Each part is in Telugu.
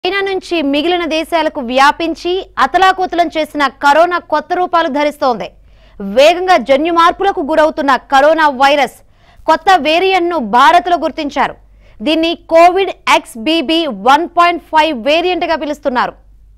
చైనా నుంచి మిగిలిన దేశాలకు వ్యాపించి అతలాకుతలం చేసిన కరోనా కొత్త రూపాలు ధరిస్తోంది వేగంగా జన్యు మార్పులకు గురవుతున్న కరోనా వైరస్ కొత్త వేరియంట్ను భారత్లో గుర్తించారు దీన్ని covid X BB one point five వేరియంట్గా పిలుస్తున్నారు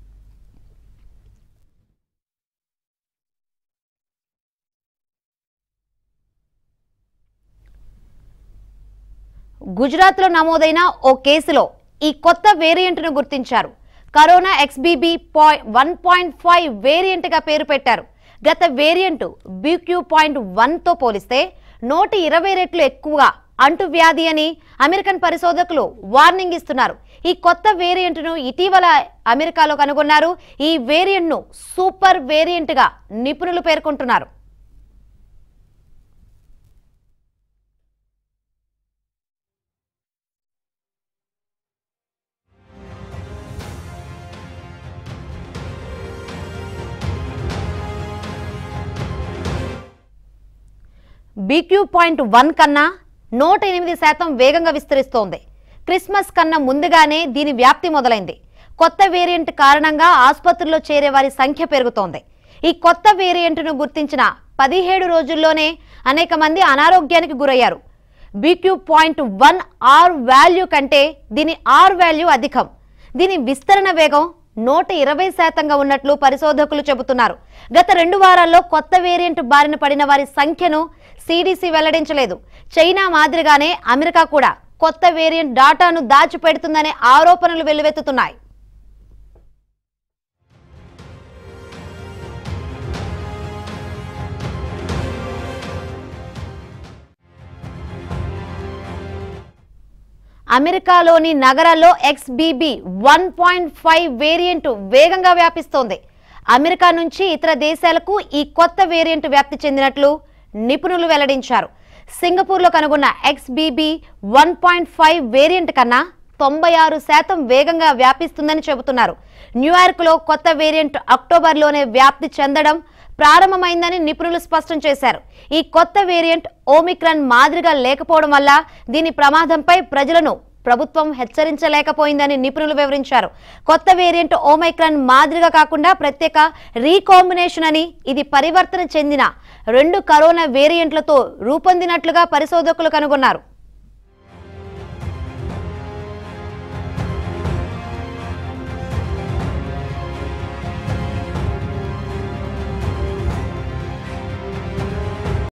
గుజరాత్లో నమోదైన ఓ కేసులో ఈ కొత్త వేరియంట్ను గుర్తించారు కరోనా ఎక్స్బీబీ పాయి వన్ పాయింట్ ఫైవ్ వేరియంట్గా పేరు పెట్టారు గత వేరియంట్ బీక్యూ పాయింట్ వన్తో పోలిస్తే నూట ఇరవై రెట్లు ఎక్కువగా అంటువ్యాధి అని అమెరికన్ పరిశోధకులు వార్నింగ్ ఇస్తున్నారు ఈ కొత్త వేరియంట్ను ఇటీవల అమెరికాలో కనుగొన్నారు ఈ వేరియంట్ను సూపర్ వేరియంట్గా నిపుణులు పేర్కొంటున్నారు బీక్యూ పాయింట్ వన్ కన్నా నూట ఎనిమిది శాతం వేగంగా విస్తరిస్తోంది క్రిస్మస్ కన్నా ముందుగానే దీని వ్యాప్తి మొదలైంది కొత్త వేరియంట్ కారణంగా ఆసుపత్రుల్లో చేరే వారి సంఖ్య పెరుగుతోంది ఈ కొత్త వేరియంట్ను గుర్తించిన పదిహేడు రోజుల్లోనే అనేక మంది అనారోగ్యానికి గురయ్యారు BQ point one R value కంటే దీని ఆర్ వాల్యూ అధికం దీని విస్తరణ వేగం నూట ఇరవై శాతంగా ఉన్నట్లు పరిశోధకులు చెబుతున్నారు గత రెండు వారాల్లో కొత్త వేరియంట్ బారిన పడిన వారి సంఖ్యను సిడిసి వెల్లడించలేదు చైనా మాదిరిగానే అమెరికా కూడా కొత్త వేరియంట్ డాటాను దాచిపెడుతుందనే ఆరోపణలు వెల్లువెత్తుతున్నాయి అమెరికాలోని నగరాల్లో XBB one point five variant వేగంగా వ్యాపిస్తోంది అమెరికా నుంచి ఇతర దేశాలకు ఈ కొత్త వేరియంట్ వ్యాప్తి చెందినట్లు నిపుణులు వెల్లడించారు సింగపూర్లో కనుగొన్న XBB one point five variant కన్నా తొంభై ఆరు శాతం వేగంగా వ్యాపిస్తుందని చెబుతున్నారు న్యూయార్క్లో కొత్త వేరియంట్ అక్టోబర్లోనే వ్యాప్తి చెందడం ప్రారంభమైందని నిపుణులు స్పష్టం చేశారు ఈ కొత్త వేరియంట్ ఓమిక్రాన్ మాదిరిగా లేకపోవడం వల్ల దీని ప్రమాదంపై ప్రజలను ప్రభుత్వం హెచ్చరించలేకపోయిందని నిపుణులు వివరించారు కొత్త వేరియంట్ ఓమైక్రాన్ మాదిరిగా కాకుండా ప్రత్యేక రీకాంబినేషన్ అని ఇది పరివర్తన చెందిన రెండు కరోనా వేరియంట్లతో రూపొందినట్లుగా పరిశోధకులు కనుగొన్నారు